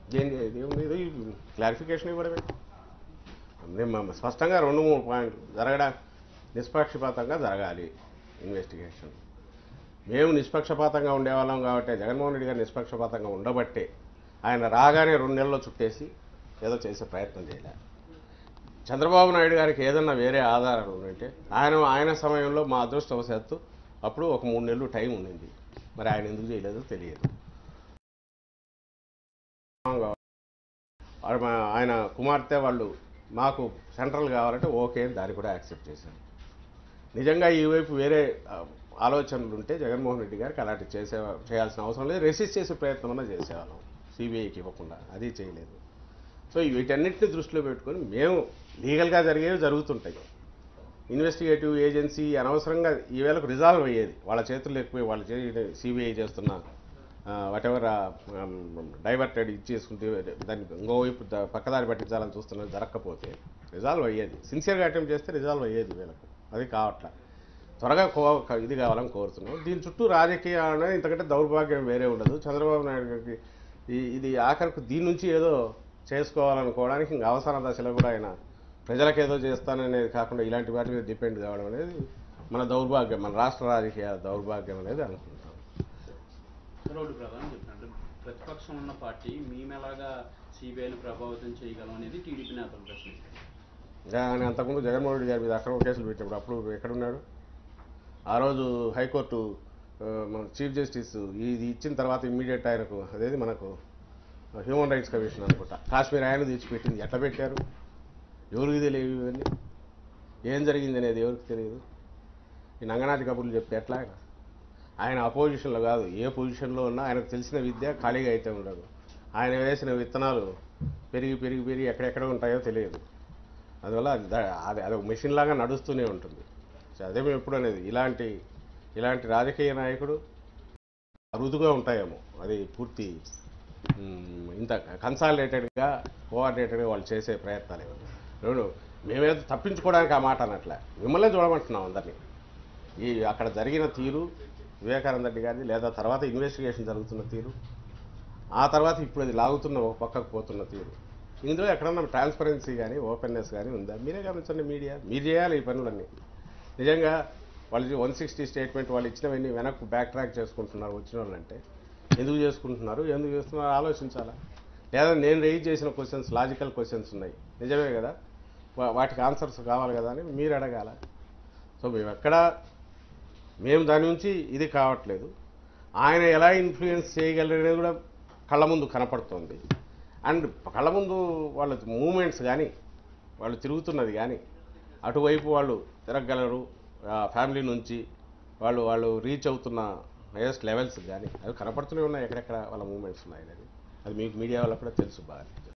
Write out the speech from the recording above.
దేని ఏముంది ఇది క్లారిఫికేషన్ ఇవ్వడమే నేను మ- స్పష్టంగా రెండు మూడు పాయింట్లు జరగడా నిష్పక్షపాతంగా జరగాలి ఇన్వెస్టిగేషన్ మేము నిష్పక్షపాతంగా ఉండేవాళ్ళం కాబట్టి జగన్మోహన్ రెడ్డి గారు నిష్పక్షపాతంగా ఉండబట్టే ఆయన రాగానే రెండు నెలల్లో చుట్టేసి ఏదో చేసే ప్రయత్నం చేయలే చంద్రబాబు నాయుడు గారికి ఏదన్నా వేరే ఆధారాలు ఉందంటే ఆయన ఆయన సమయంలో మా అదృష్టవశాత్తు అప్పుడు ఒక మూడు నెలలు టైం ఉండింది మరి ఆయన ఎందుకు చేయలేదో తెలియదు వాడు మా- ఆయన కుమార్తె వాళ్ళు మాకు సెంట్రల్ కావాలంటే ఓకే అని దాన్ని కూడా యాక్సెప్ట్ చేశాను నిజంగా ఈ వైపు వేరే ఆ, ఆలోచనలు ఉంటే జగన్మోహన్ రెడ్డి గారికి అలాంటి చేసే చేయాల్సిన అవసరం లేదు రెసిస్ట్ చేసే ప్రయత్నం అన్నా చేసేవాళ్ళం సిబిఐకి ఇవ్వకుండా అది చేయలేదు సో వీటన్నిటిని దృష్టిలో పెట్టుకొని మేము లీగల్గా జరిగేవి జరుగుతుంటాయి ఇన్వెస్టిగేటివ్ ఏజెన్సీ అనవసరంగా ఈ వేళకు రిజాల్వ్ అయ్యేది వాళ్ళ చేతుల్లో ఎక్కువ వాళ్ళ చేతి సిబిఐ చేస్తున్న వాట్ ఎవర్ డైవర్టెడ్ ఇచ్చేసుకుంటే దాన్ని ఇంకోవైపు ద- పక్కదారి పట్టించాలని చూస్తున్నది జరగకపోతే రిజాల్వ్ అయ్యేది సిన్సియర్గా అటెంప్ట్ చేస్తే రిజాల్వ్ అయ్యేది వీళ్ళకు అది కావట్లా త్వరగా కో ఇది కావాలని కోరుతున్నాం దీని చుట్టూ రాజకీయ అనేది ఇంతకంటే దౌర్భాగ్యం వేరే ఉండదు చంద్రబాబు నాయుడు గారికి ఈ- ఇది ఆఖరికి దీని నుంచి ఏదో చేసుకోవాలనుకోవడానికి ఇంకా అవసర దశలో కూడా ఆయన ప్రజలకు ఏదో చేస్తాననేది కాకుండా ఇలాంటి వాటి మీద డిపెండ్ కావడం అనేది మన దౌర్భాగ్యం మన రాష్ట్ర రాజకీయ దౌర్భాగ్యం అనేది అనుకుంటాం రోడ్డు ప్రధాని చెప్పినట్టు ప్రతిపక్షం ఉన్న పార్టీ మేము ఎలాగా సిబిఐని ప్రభావితం చేయగలం అనేది టీడీపీ నేతలు ప్రశ్నిస్తారు ఆయన అంతకుముందు జగన్మోహన్ రెడ్డి గారి మీద అక్రమ కేసులు పెట్టినప్పుడు అప్పుడు ఎక్కడున్నాడు ఆ రోజు హైకోర్టు ఆ, మన చీఫ్ జస్టిస్ ఇది ఇచ్చిన తర్వాత ఇమ్మీడియట్ ఆయనకు అదేది మనకు హ్యూమన్ రైట్స్ కమిషన్ అనుకుంటా కాశ్మీర్ ఆయన తెచ్చిపెట్టింది ఎట్లా పెట్టారు ఎవరికి తెలియదు ఇవన్నీ ఏం జరిగింది అనేది ఎవరికి తెలియదు ఈ నంగనాథి కబుర్లు చెప్తే ఎట్లా ఆయన? ఆయన అపోజిషన్లో కాదు ఏ పొజిషన్లో ఉన్నా ఆయనకు తెలిసిన విద్య ఖాళీగా అయితే ఉండదు ఆయన వేసిన విత్తనాలు పెరిగి పెరిగి పెరిగి ఎక్కడెక్కడ ఉంటాయో తెలియదు అందువల్ల అది దా- అది అది ఒక మెషిన్ లాగా నడుస్తూనే ఉంటుంది సో అదే మేము ఎప్పుడు అనేది ఇలాంటి ఇలాంటి రాజకీయ నాయకుడు అరుదుగా ఉంటాయేమో అది పూర్తి మ్, ఇంత కన్సాలిడేటెడ్గా కోఆర్డినేటెడ్గా వాళ్ళు చేసే ప్రయత్నాలు ఏమో రెండు మేమేదో తప్పించుకోవడానికి ఆ మాట అనట్లే మిమ్మల్నే చూడమంటున్నాం అందరినీ ఈ అక్కడ జరిగిన తీరు వివేకానంద రెడ్డి గారిది లేదా తర్వాత ఇన్వెస్టిగేషన్ జరుగుతున్న తీరు ఆ తర్వాత ఇప్పుడు అది లాగుతున్న ఒక పక్కకు పోతున్న తీరు ఇందులో ఎక్కడన్నా ట్రాన్స్పరెన్సీ కానీ ఓపెన్నెస్ కానీ ఉందా మీరే గమనించండి మీడియా మీరు చేయాలి ఈ పనులన్నీ నిజంగా వాళ్ళు వన్ సిక్స్టీ స్టేట్మెంట్ వాళ్ళు ఇచ్చినవన్నీ వెనక్కు బ్యాక్ ట్రాక్ చేసుకుంటున్నారు వచ్చిన వాళ్ళంటే ఎందుకు చేసుకుంటున్నారు ఎందుకు చేస్తున్నారు ఆలోచించాలా లేదా నేను రేజ్ చేసిన క్వశ్చన్స్ లాజికల్ క్వశ్చన్స్ ఉన్నాయి నిజమే కదా వా- వాటికి ఆన్సర్స్ కావాలి కదా అని మీరు అడగాల సో మేము ఎక్కడ మేము దాని నుంచి ఇది కావట్లేదు ఆయన ఎలా ఇన్ఫ్లుయెన్స్ చేయగలరనేది కూడా కళ్ళ ముందు కనపడుతోంది అండ్ కళ్ళ ముందు వాళ్ళ మూమెంట్స్ కానీ వాళ్ళు తిరుగుతున్నది కానీ అటువైపు వాళ్ళు తిరగగలరు ఫ్యామిలీ నుంచి వాళ్ళు వాళ్ళు రీచ్ అవుతున్న హైయెస్ట్ లెవెల్స్ కానీ అవి కనపడుతూనే ఉన్నాయి ఎక్కడెక్కడ వాళ్ళ మూమెంట్స్ ఉన్నాయి అనేది అది మీకు మీడియా వాళ్ళకు కూడా తెలుసు బాగా